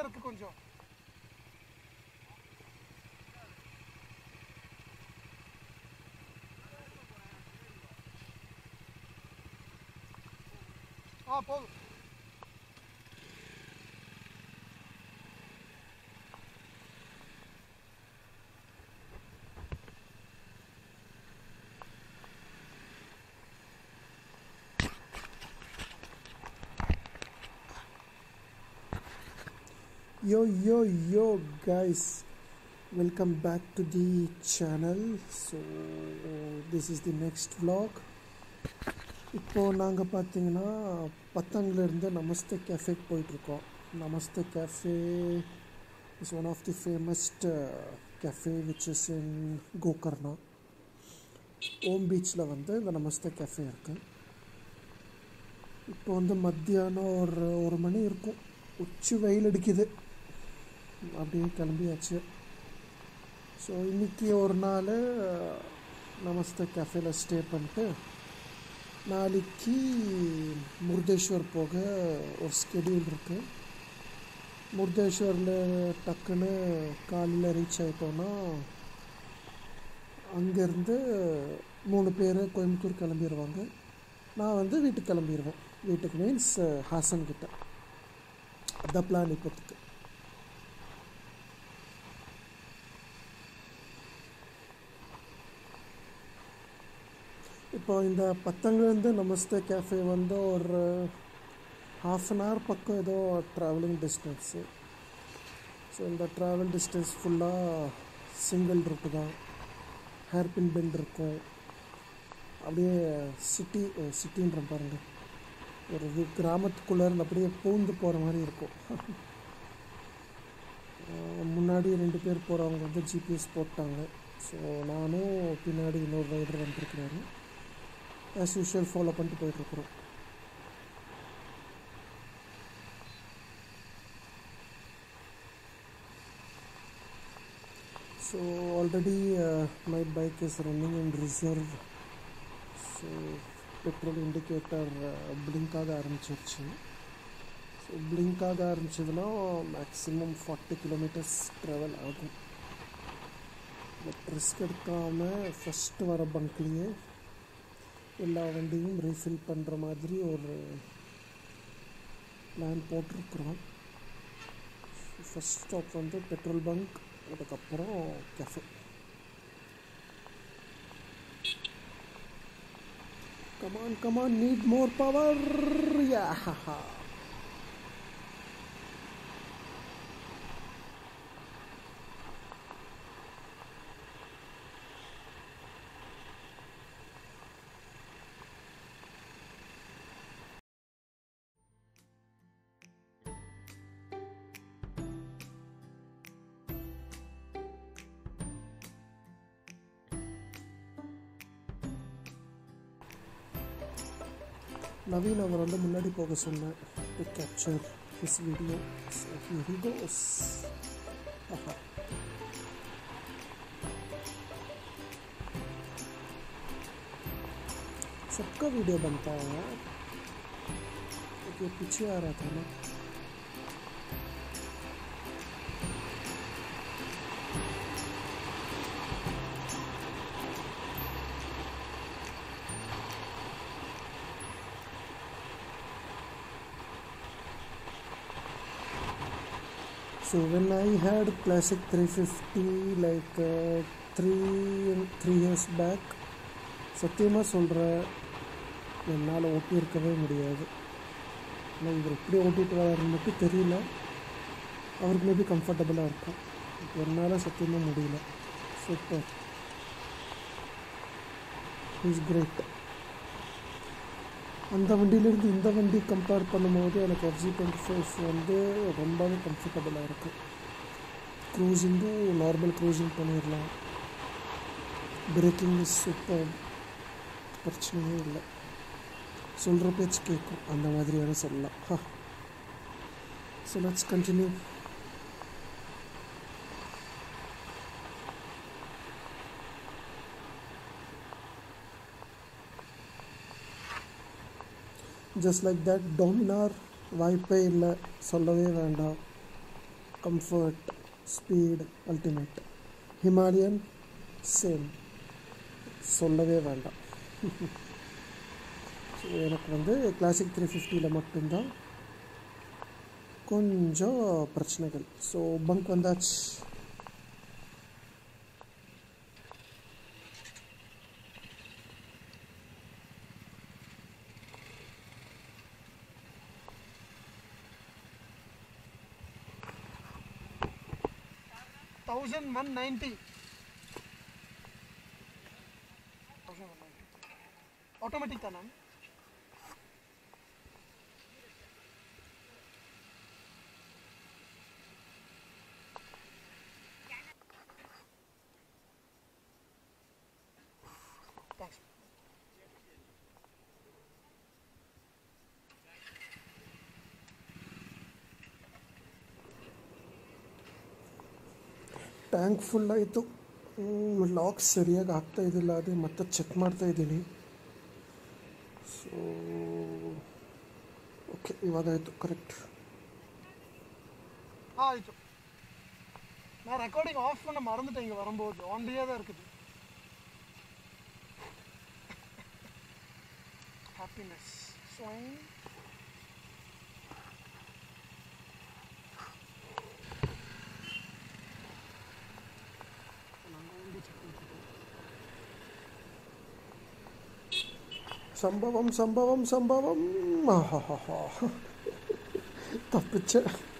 இருக்கு கொஞ்சம் ஆ போதும் yo yo yo guys welcome back to the channel so this is the next vlog இப்போ நாங்கள் பார்த்தீங்கன்னா பத்தங்கிலேருந்து நமஸ்தே கேஃபேக்கு போயிட்டுருக்கோம் Namaste cafe is one of the famousest cafe which is in Gokarna Om பீச்சில் வந்து இந்த நமஸ்தே கேஃபே இருக்குது இப்போ வந்து மத்தியானம் ஒரு ஒரு மணி இருக்கும் உச்சி வெயில் அடிக்குது அப்படியே கிளம்பியாச்சு ஸோ இன்றைக்கி ஒரு நாள் நமஸ்தே கேஃபேல ஸ்டே பண்ணிட்டு நாளைக்கு முருதேஸ்வர் போக ஒரு ஸ்கெடியூல் இருக்குது முருதேஸ்வரில் டக்குன்னு காலையில் ரீச் ஆகிட்டோன்னா அங்கேருந்து மூணு பேர் கோயம்புத்தூர் கிளம்பிடுவாங்க நான் வந்து வீட்டுக்கு கிளம்பிடுவேன் வீட்டுக்கு மீன்ஸ் ஹாசன் கிட்ட அதான் பிளான் இப்போத்துக்கு இப்போ இந்த பத்தங்கிலேருந்து நமஸ்தே கேஃபே வந்து ஒரு ஹாஃப் அன் ஹவர் பக்கம் ஏதோ ட்ராவலிங் டிஸ்டன்ஸு ஸோ இந்த ட்ராவல் டிஸ்டன்ஸ் ஃபுல்லாக சிங்கிள் ரூட்டு தான் ஹேர்பின் பெண்ட் இருக்கும் அப்படியே சிட்டி சிட்டின்ற பாருங்க ஒரு வி- கிராமத்துக்குள்ளே இருந்து அப்படியே பூந்து போகிற மாதிரி இருக்கும் அஹ் முன்னாடி ரெண்டு பேர் போகிறவங்க வந்து ஜிபிஎஸ் போட்டாங்க ஸோ நானும் பின்னாடி இன்னொரு ரைடர் வந்துருக்கிறாரு ஆஸ் யூஷுவல் ஃபாலோ பண்ணிட்டு போயிட்டுருக்குறோம் so already my bike is running in reserve so petrol indicator blink ஆக ஆரம்பிச்சிருச்சு ஸோ பிளிங்க் ஆக ஆரம்பிச்சதுன்னா மேக்ஸிமம் ஃபார்ட்டி கிலோமீட்டர்ஸ் ட்ராவல் ஆகும் பட் ரிஸ்க் எடுக்காமல் ஃபஸ்ட்டு வர பங்க்லேயே எல்லா வண்டியும் ரீஃபில் பண்ணுற மாதிரி ஒரு பிளான் போட்டிருக்குறோம் ஃபஸ்ட் ஸ்டாப் வந்து பெட்ரோல் பங்க் அதுக்கப்புறம் cafe come on come on need more power yeah Naveen அவர் வந்து முன்னாடி போக சொன்னேன் to capture his video he goes ஆஹா सबका वीडियो बनता है यार ये पीछे आ रहा था ना So when I had classic 350 like uh, three three years back சத்தியமாக சொல்கிறேன் என்னால் ஓட்டியிருக்கவே முடியாது ஆனால் இவர் எப்படி ஓட்டிட்டு வராருன்னு மட்டும் தெரியல அவருக்கு மேபி கம்ஃபர்டபுளாக இருக்கும் என்னால் சத்தியமாக முடியல சூப்பர் இஸ் கிரேட் அந்த வண்டியிலேருந்து இந்த வண்டி கம்பேர் பண்ணும்போது எனக்கு எஃப்ஜி டுவெண்ட்டி ஃபைவ் வந்து ரொம்பவே கம்ஃபர்டபுளாக இருக்குது க்ரூசிங்கும் நார்மல் க்ரூசிங் பண்ணிடலாம் பிரேக்கிங் இஸ் சூப்பர் பிரச்சனையே இல்லை சொல்கிற பேச்சு கேட்கும் அந்த மாதிரியான சொல்லலாம் ஹா so let's continue just like that Dominar வாய்ப்பே இல்லை சொல்லவே வேண்டாம் comfort speed ultimate Himalayan same சொல்லவே வேண்டாம் ஸோ எனக்கு வந்து கிளாசிக் த்ரீ ஃபிஃப்டியில் மட்டும்தான் கொஞ்சம் பிரச்சனைகள் ஸோ பங்க் வந்தாச்சு தௌசண்ட் ஒன் நைன்டி ஆட்டோமேட்டிக் தானே தேங்க்ஸ் ಟ್ಯಾಂಕ್ ಫುಲ್ ಆಯಿತು ಲಾಕ್ ಸರಿಯಾಗಿ ಆಗ್ತಾ ಇದ್ದಿಲ್ಲ ಅದೇ ಮತ್ತೆ ಚೆಕ್ ಮಾಡ್ತಾ ಇದ್ದೀನಿ ಸೊ ಓಕೆ ಇವಾಗಾಯಿತು ಕರೆಕ್ಟ್ ஆ ஆயிடுச்சு நான் ரெக்கார்டிங் ஆஃப் பண்ண மறந்துட்டேன் இங்கே வரும்போது ஆன்லேயே தான் இருக்குது ஹாப்பினஸ் ஸ்வைன் சம்பவம் சம்பவம் சம்பவம் ஆஹாஹா தப்பிச்ச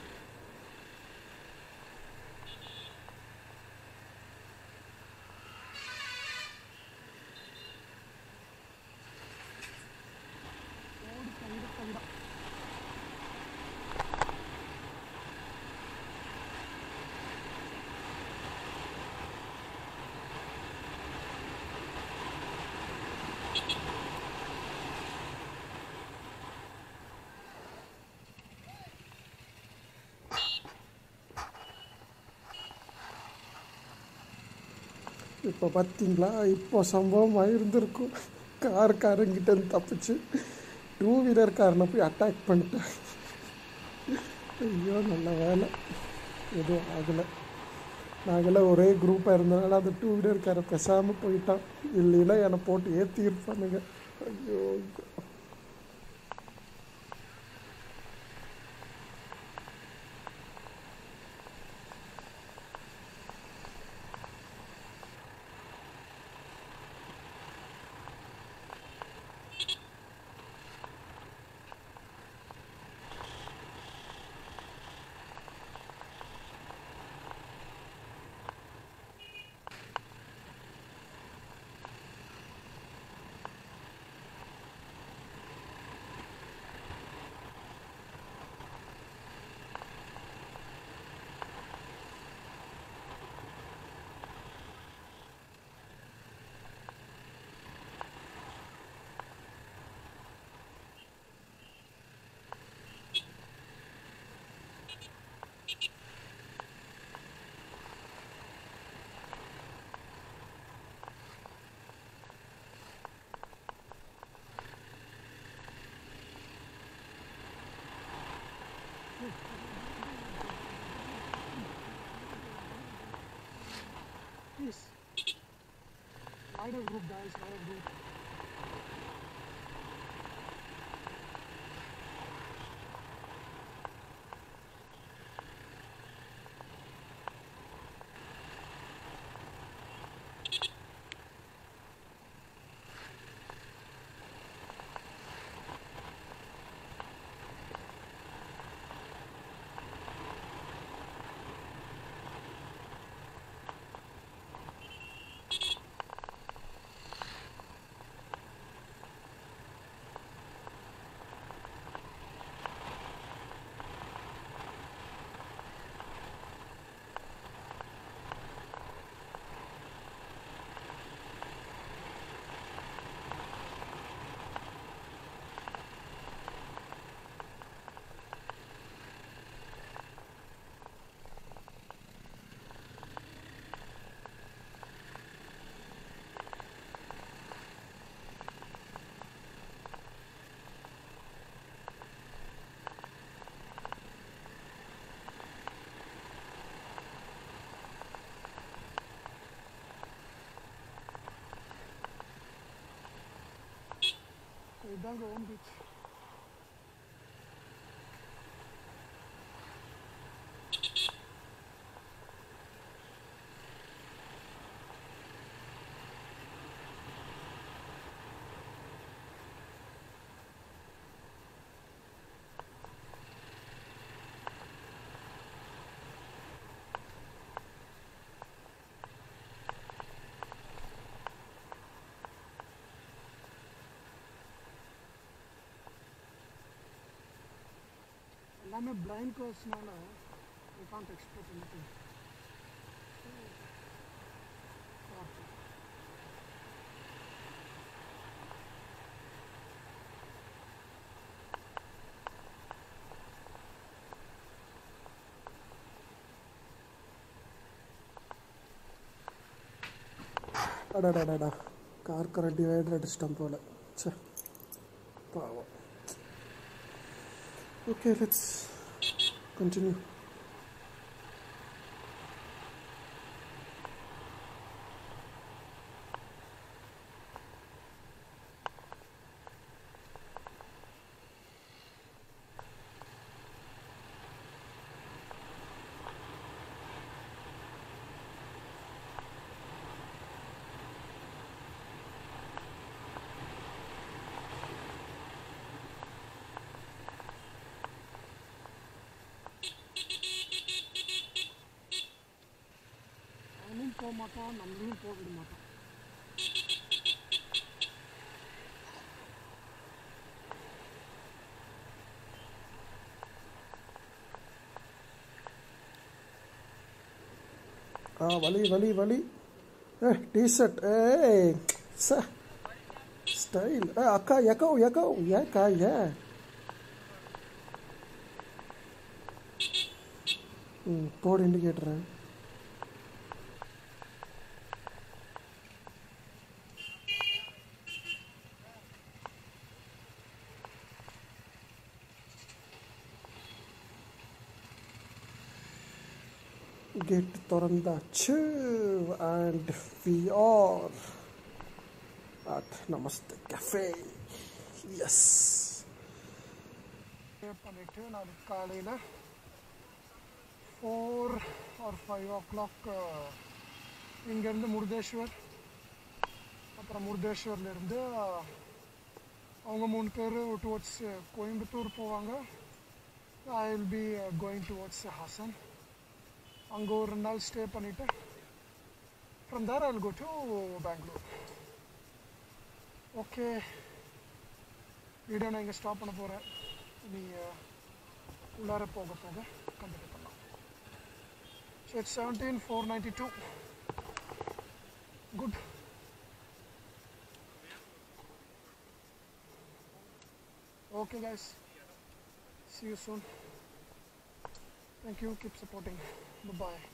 இப்போ பார்த்தீங்களா இப்போ சம்பவம் ஆயிருந்திருக்கும் கார்காரங்கிட்ட இருந்து தப்பிச்சு டூ வீலர் காரனை போய் அட்டாக் பண்ணிட்டேன் ஐயோ நல்ல வேலை எதுவும் ஆகலை நாங்களாம் ஒரே குரூப்பாக இருந்தனால அந்த டூ வீலர் காரை பேசாமல் போயிட்டான் இல்லைன்னா என்னை போட்டு ஏற்றி இருப்பானுங்க ஐயோ Peace. Rider group, guys. Rider group. இதாங்க ஓம் பீச் எல்லாமே பிளைண்ட் கோர்ஸ்னால யூ கான்ட் எக்ஸ்பெக்ட் எனிதிங் அடடடடா கார் கரண்ட் டிவைடர் அடிச்சிட்டோம் போல சே பாவம் ஓகே லெட்ஸ் கண்டினியூ அவனும் போக மாட்டான் நம்மளையும் போக விட மாட்டான் ஆ வலி வலி வலி ஏ டிஷர்ட் ஏய் ச ஸ்டைல் ஏ அக்கா எக்கோ எக்கோ ஏக்கா ஏ ம் போடு இண்டிகேட்டரை கேட் திறந்தாச்சு and we are at Namaste cafe எஸ் பே பண்ணிட்டு நாளைக்கு காலையில் four or five o'clock இங்கேருந்து முருதேஸ்வர் அப்புறம் முருதேஸ்வர்லேருந்து அவங்க மூணு பேர் டுவர்ட்ஸ் கோயம்புத்தூர் போவாங்க I will be going towards Hassan அங்கே ஒரு ரெண்டு நாள் ஸ்டே பண்ணிவிட்டு from there I will go to Bangalore okay video நான் இங்கே ஸ்டாப் பண்ண போகிறேன் நீ உள்ளார போக போக கண்டினியூ பண்ணலாம் so it's seventeen four ninety two good okay guys see you soon thank you keep supporting bye bye